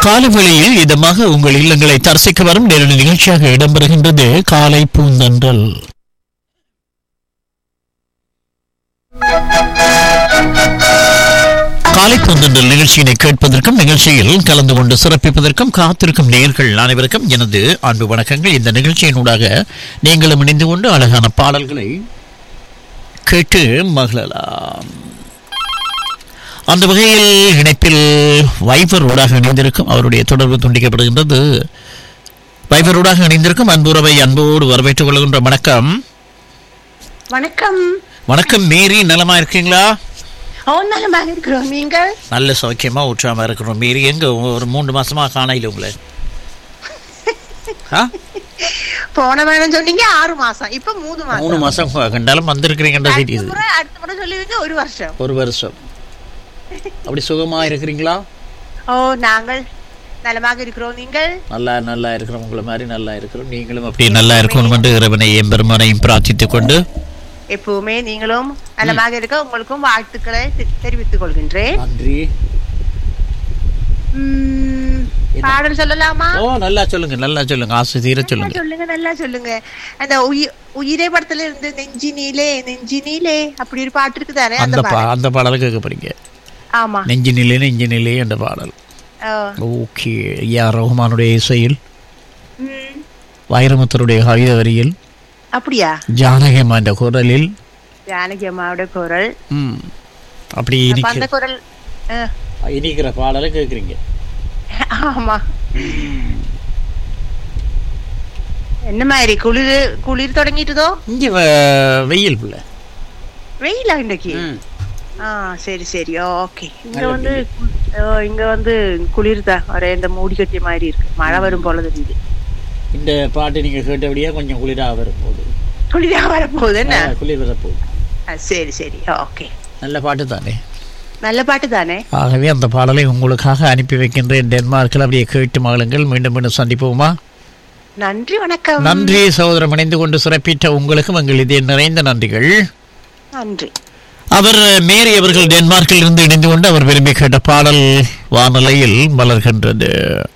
காலவெளியில் இதமாக உங்கள் இல்லங்களை தரிசிக்க வரும் நேரடி நிகழ்ச்சியாக இடம்பெறுகின்றது காலை பூந்தன்றல் காலை பூந்தன்றல் நிகழ்ச்சியினை கேட்பதற்கும் நிகழ்ச்சியில் கலந்து கொண்டு சிறப்பிப்பதற்கும் காத்திருக்கும் நேயர்கள் அனைவருக்கும் எனது அன்பு வணக்கங்கள் இந்த நிகழ்ச்சியினூடாக நீங்களும் இணைந்து கொண்டு அழகான பாடல்களை கேட்டு மகிழலாம் அந்த வகையில் இணைப்பில் வைபர் ஊடாக இணைந்திருக்கும் அவருடைய தொடர்பு துண்டிக்கப்படுகின்றது வைபர் ஊடாக இணைந்திருக்கும் அன்புறவை அன்போடு வரவேற்றுக் கொள்கின்ற வணக்கம் வணக்கம் வணக்கம் மேரி நலமா இருக்கீங்களா ஓ நலமாக இருக்கிறோம் நீங்கள் நல்ல சௌக்கியமா உற்சாகமா இருக்கிறோம் மீறி எங்க ஒரு மூன்று மாசமா காணையில் உங்களை ஆ? போன வேணும் சொன்னீங்க ஆறு மாசம் இப்ப மூணு மூணு மாசம் மாசம் கண்டாலும் வந்திருக்கிறீங்கன்ற அடுத்த தெரியுது முறை அடுத்த முறை சொல்லுவீங்க ஒரு வருஷம் ஒரு வருஷம் அப்படி சுகமா இருக்கிறீங்களா ஓ நாங்கள் நலமாக இருக்கிறோம் நீங்கள் நல்லா நல்லா இருக்கிறோம் உங்களை மாதிரி நல்லா இருக்கிறோம் நீங்களும் அப்படி நல்லா இருக்கணும் என்று இறைவனை எம்பெருமானையும் பிரார்த்தித்துக் கொண்டு எப்பவுமே நீங்களும் நலமாக இருக்க உங்களுக்கும் வாழ்த்துக்களை தெ- தெரிவித்துக் கொள்கின்றேன் நன்றி உம், பாடல் சொல்லலாமா ஓ நல்லா சொல்லுங்க நல்லா சொல்லுங்க ஆசை தீர நல்லா சொல்லுங்க சொல்லுங்க நல்லா சொல்லுங்க அந்த உயி- உயிரே படத்துல இருந்து நெஞ்சி நீலே நெஞ்சி நீலே அப்படி ஒரு பாட்டு இருக்குதானே அந்த அந்த பா பாடல் அந்த பாடலை கேட்க போறீங்க ஆமா நெஞ்சு நிலை நெஞ்சு நிலை என்ற பாடல் ஓ. ஓகே யா ரஹ்மானுடைய இசையில் உம், வைரமுத்தருடைய கவித வரியில் அப்படியா ஜானகம்மா என்ற குரலில் ஜானகி அம்மாவோட குரல் ம், அப்படி அப்ப இனிக்க அந்த குரல் அஹ், இனிக்கிற பாடலை கேட்குறீங்க ஆமா என்ன மாதிரி குளிர் குளிர் தொடங்கிட்டுதோ இங்கே வெயில் பிள்ளை வெயிலா இன்றைக்கு ஆ சரி சரி ஓகே இங்க நல்ல வந்து ஓ, இங்க வந்து குளிர் தான் ஒரே இந்த மூடி கட்டிய மாதிரி இருக்கு மழை வரும் போல தெரியுது இந்த பாட்டு நீங்க கேட்டபடியே கொஞ்சம் குளிராக வரப்போகுது குளிரா வரப்போகுது என்ன ஆ, குளிர் வரப்போகுது ஆ, சரி சரி ஓகே நல்ல பாட்டு தானே நல்ல பாட்டு தானே ஆகவே அந்த பாடலை உங்களுக்காக அனுப்பி வைக்கின்றேன் டென்மார்க்கில் அப்படியே கேட்டு மகளுங்கள் மீண்டும் மீண்டும் சந்திப்போமா நன்றி வணக்கம் நன்றி சகோதரம் இணைந்து கொண்டு சிறப்பித்த உங்களுக்கும் எங்கள் இதே நிறைந்த நன்றிகள் நன்றி அவர் மேரி அவர்கள் டென்மார்க்கில் இருந்து இணைந்து கொண்டு அவர் விரும்பி கேட்ட பாடல் வானலையில் மலர்கின்றது